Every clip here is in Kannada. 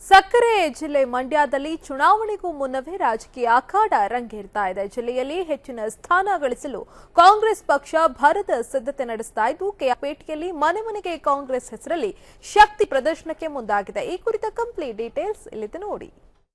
ಸಕ್ಕರೆ ಜಿಲ್ಲೆ ಮಂಡ್ಯದಲ್ಲಿ ಚುನಾವಣೆಗೂ ಮುನ್ನವೇ ರಾಜಕೀಯ ಅಖಾಡ ರಂಗೇರ್ತಾ ಇದೆ ಜಿಲ್ಲೆಯಲ್ಲಿ ಹೆಚ್ಚಿನ ಸ್ಥಾನ ಗಳಿಸಲು ಕಾಂಗ್ರೆಸ್ ಪಕ್ಷ ಭರದ ಸಿದ್ಧತೆ ನಡೆಸ್ತಾ ಇದ್ದು ಕೆಆರ್ಪೇಟೆಯಲ್ಲಿ ಮನೆ ಮನೆಗೆ ಕಾಂಗ್ರೆಸ್ ಹೆಸರಲ್ಲಿ ಶಕ್ತಿ ಪ್ರದರ್ಶನಕ್ಕೆ ಮುಂದಾಗಿದೆ ಈ ಕುರಿತ ಕಂಪ್ಲೀಟ್ ಡೀಟೇಲ್ಸ್ ಇಲ್ಲಿದೆ ನೋಡಿ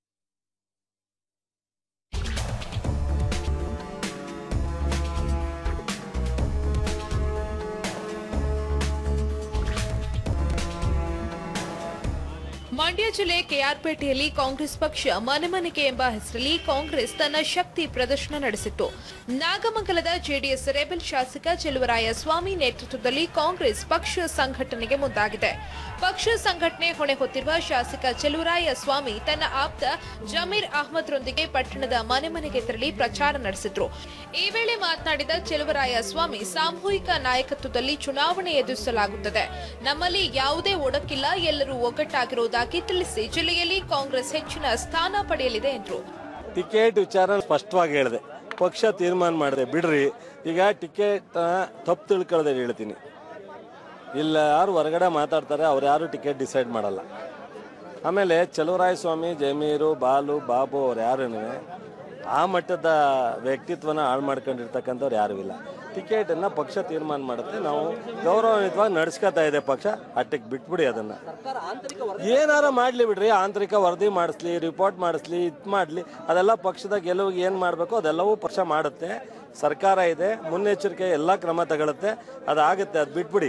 ಮಂಡ್ಯ ಜಿಲ್ಲೆ ಕೆಆರ್ಪೇಟೆಯಲ್ಲಿ ಕಾಂಗ್ರೆಸ್ ಪಕ್ಷ ಮನೆ ಮನೆಗೆ ಎಂಬ ಹೆಸರಲ್ಲಿ ಕಾಂಗ್ರೆಸ್ ತನ್ನ ಶಕ್ತಿ ಪ್ರದರ್ಶನ ನಡೆಸಿತ್ತು ನಾಗಮಂಗಲದ ಜೆಡಿಎಸ್ ರೆಬೆಲ್ ಶಾಸಕ ಚೆಲುವರಾಯ ಸ್ವಾಮಿ ನೇತೃತ್ವದಲ್ಲಿ ಕಾಂಗ್ರೆಸ್ ಪಕ್ಷ ಸಂಘಟನೆಗೆ ಮುಂದಾಗಿದೆ ಪಕ್ಷ ಸಂಘಟನೆ ಹೊಣೆ ಹೊತ್ತಿರುವ ಶಾಸಕ ಚೆಲುವರಾಯ ಸ್ವಾಮಿ ತನ್ನ ಆಪ್ತ ಜಮೀರ್ ಅಹ್ಮದ್ರೊಂದಿಗೆ ಪಟ್ಟಣದ ಮನೆ ಮನೆಗೆ ತೆರಳಿ ಪ್ರಚಾರ ನಡೆಸಿದ್ರು ಈ ವೇಳೆ ಮಾತನಾಡಿದ ಚೆಲುವರಾಯ ಸ್ವಾಮಿ ಸಾಮೂಹಿಕ ನಾಯಕತ್ವದಲ್ಲಿ ಚುನಾವಣೆ ಎದುರಿಸಲಾಗುತ್ತದೆ ನಮ್ಮಲ್ಲಿ ಯಾವುದೇ ಒಡಕಿಲ್ಲ ಎಲ್ಲರೂ ಒಗ್ಗಟ್ಟಾಗಿರುವುದಾಗಿ ತಿಳಿಸಿ ಜಿಲ್ಲೆಯಲ್ಲಿ ಕಾಂಗ್ರೆಸ್ ಹೆಚ್ಚಿನ ಸ್ಥಾನ ಪಡೆಯಲಿದೆ ಎಂದರು ಟಿಕೆಟ್ ವಿಚಾರ ಸ್ಪಷ್ಟವಾಗಿ ಹೇಳಿದೆ ಪಕ್ಷ ತೀರ್ಮಾನ ಮಾಡಿದೆ ಬಿಡ್ರಿ ಈಗ ಟಿಕೆಟ್ ತಪ್ಪು ತಿಳ್ಕೊಳ್ದೆ ಹೇಳ್ತೀನಿ ಇಲ್ಲ ಯಾರು ಹೊರಗಡೆ ಮಾತಾಡ್ತಾರೆ ಅವ್ರು ಯಾರು ಟಿಕೆಟ್ ಡಿಸೈಡ್ ಮಾಡಲ್ಲ ಆಮೇಲೆ ಚಲುವರಾಯ ಸ್ವಾಮಿ ಜಮೀರು ಬಾಲು ಬಾಬು ಅವ್ರು ಯಾರೂ ಆ ಮಟ್ಟದ ವ್ಯಕ್ತಿತ್ವನ ಹಾಳು ಮಾಡ್ಕೊಂಡಿರ್ತಕ್ಕಂಥವ್ರು ಯಾರೂ ಇಲ್ಲ ಟಿಕೆಟನ್ನು ಪಕ್ಷ ತೀರ್ಮಾನ ಮಾಡುತ್ತೆ ನಾವು ಗೌರವಯುತವಾಗಿ ನಡ್ಸ್ಕೊತಾ ಇದೆ ಪಕ್ಷ ಅಟ್ಟಕ್ಕೆ ಬಿಟ್ಬಿಡಿ ಅದನ್ನ ಏನಾರ ಮಾಡ್ಲಿ ಬಿಡ್ರಿ ಆಂತರಿಕ ವರದಿ ಮಾಡಿಸ್ಲಿ ರಿಪೋರ್ಟ್ ಮಾಡಿಸ್ಲಿ ಇದು ಮಾಡಲಿ ಅದೆಲ್ಲ ಪಕ್ಷದ ಗೆಲುವಿಗೆ ಏನು ಮಾಡಬೇಕು ಅದೆಲ್ಲವೂ ಪಕ್ಷ ಮಾಡುತ್ತೆ ಸರ್ಕಾರ ಇದೆ ಮುನ್ನೆಚ್ಚರಿಕೆ ಎಲ್ಲ ಕ್ರಮ ತಗೊಳುತ್ತೆ ಅದಾಗುತ್ತೆ ಅದು ಬಿಟ್ಬಿಡಿ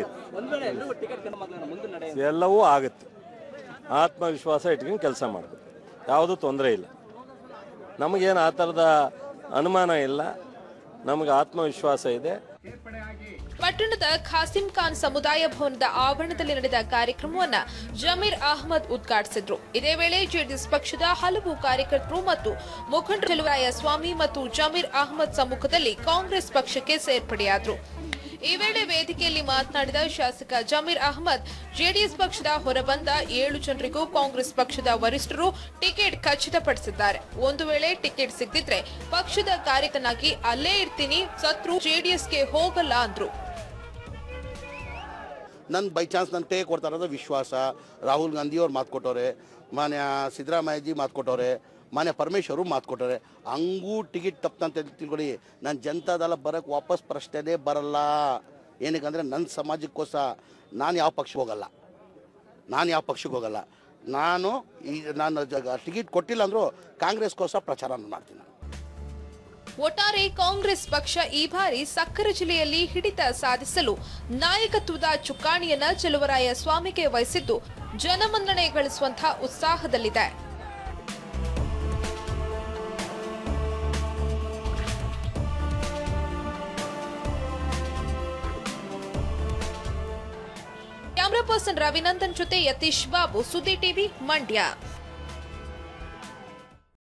ಎಲ್ಲವೂ ಆಗುತ್ತೆ ಆತ್ಮವಿಶ್ವಾಸ ಇಟ್ಕೊಂಡು ಕೆಲಸ ಮಾಡಬೇಕು ಯಾವುದೂ ತೊಂದರೆ ಇಲ್ಲ ನಮಗೇನು ಆ ಥರದ ಅನುಮಾನ ಇಲ್ಲ ನಮಗೆ ಆತ್ಮವಿಶ್ವಾಸ ಇದೆ ಪಟ್ಟಣದ ಖಾಸಿಂ ಖಾನ್ ಸಮುದಾಯ ಭವನದ ಆವರಣದಲ್ಲಿ ನಡೆದ ಕಾರ್ಯಕ್ರಮವನ್ನ ಜಮೀರ್ ಅಹ್ಮದ್ ಉದ್ಘಾಟಿಸಿದ್ರು ಇದೇ ವೇಳೆ ಜೆಡಿಎಸ್ ಪಕ್ಷದ ಹಲವು ಕಾರ್ಯಕರ್ತರು ಮತ್ತು ಮುಖಂಡರು ಚೆಲುವರಾಯ ಸ್ವಾಮಿ ಮತ್ತು ಜಮೀರ್ ಅಹ್ಮದ್ ಸಮ್ಮುಖದಲ್ಲಿ ಕಾಂಗ್ರೆಸ್ ಪಕ್ಷಕ್ಕೆ ಸೇರ್ಪಡೆಯಾದರು ಈ ವೇಳೆ ವೇದಿಕೆಯಲ್ಲಿ ಮಾತನಾಡಿದ ಶಾಸಕ ಜಮೀರ್ ಅಹ್ಮದ್ ಜೆಡಿಎಸ್ ಪಕ್ಷದ ಹೊರಬಂದ ಏಳು ಜನರಿಗೂ ಕಾಂಗ್ರೆಸ್ ಪಕ್ಷದ ವರಿಷ್ಠರು ಟಿಕೆಟ್ ಖಚಿತಪಡಿಸಿದ್ದಾರೆ ಒಂದು ವೇಳೆ ಟಿಕೆಟ್ ಸಿಗದಿದ್ರೆ ಪಕ್ಷದ ಕಾರ್ಯಕರ್ತನಾಗಿ ಅಲ್ಲೇ ಇರ್ತೀನಿ ಸತ್ರು ಜೆಡಿಎಸ್ಗೆ ಹೋಗಲ್ಲ ಅಂದ್ರು ನನ್ನ ಬೈ ಚಾನ್ಸ್ ನನ್ನ ಕೈ ಕೊಡ್ತಾ ಇರೋದು ವಿಶ್ವಾಸ ರಾಹುಲ್ ಗಾಂಧಿಯವ್ರು ಮಾತು ಕೊಟ್ಟವ್ರೆ ಮಾನ್ಯ ಸಿದ್ದರಾಮಯ್ಯಜಿ ಮಾತು ಕೊಟ್ಟವ್ರೆ ಮಾನ್ಯ ಪರಮೇಶ್ವರು ಮಾತು ಕೊಟ್ಟವ್ರೆ ಹಂಗೂ ಟಿಕೆಟ್ ತಪ್ಪಂತ ತಿಳ್ಕೊಳ್ಳಿ ನಾನು ಜನತಾದಳ ಬರೋಕ್ಕೆ ವಾಪಸ್ ಪ್ರಶ್ನೆನೇ ಬರಲ್ಲ ಏನಕ್ಕಂದರೆ ನನ್ನ ಸಮಾಜಕ್ಕೋಸ್ಕರ ನಾನು ಯಾವ ಪಕ್ಷಕ್ಕೆ ಹೋಗಲ್ಲ ನಾನು ಯಾವ ಪಕ್ಷಕ್ಕೆ ಹೋಗಲ್ಲ ನಾನು ಈ ನಾನು ಟಿಕೆಟ್ ಕೊಟ್ಟಿಲ್ಲ ಅಂದರೂ ಕಾಂಗ್ರೆಸ್ಗೋಸ್ಕರ ಪ್ರಚಾರ ಮಾಡ್ತೀನಿ ನಾನು ಒಟ್ಟಾರೆ ಕಾಂಗ್ರೆಸ್ ಪಕ್ಷ ಈ ಬಾರಿ ಸಕ್ಕರೆ ಜಿಲ್ಲೆಯಲ್ಲಿ ಹಿಡಿತ ಸಾಧಿಸಲು ನಾಯಕತ್ವದ ಚುಕ್ಕಾಣಿಯನ್ನ ಚೆಲುವರಾಯ ಸ್ವಾಮಿಗೆ ವಹಿಸಿದ್ದು ಜನಮನ್ನಣೆ ಗಳಿಸುವಂತಹ ಉತ್ಸಾಹದಲ್ಲಿದೆ ಕ್ಯಾಮರಾ ಪರ್ಸನ್ ರವಿನಂದನ್ ಜೊತೆ ಯತೀಶ್ ಬಾಬು ಸುದ್ದಿ ಟಿವಿ ಮಂಡ್ಯ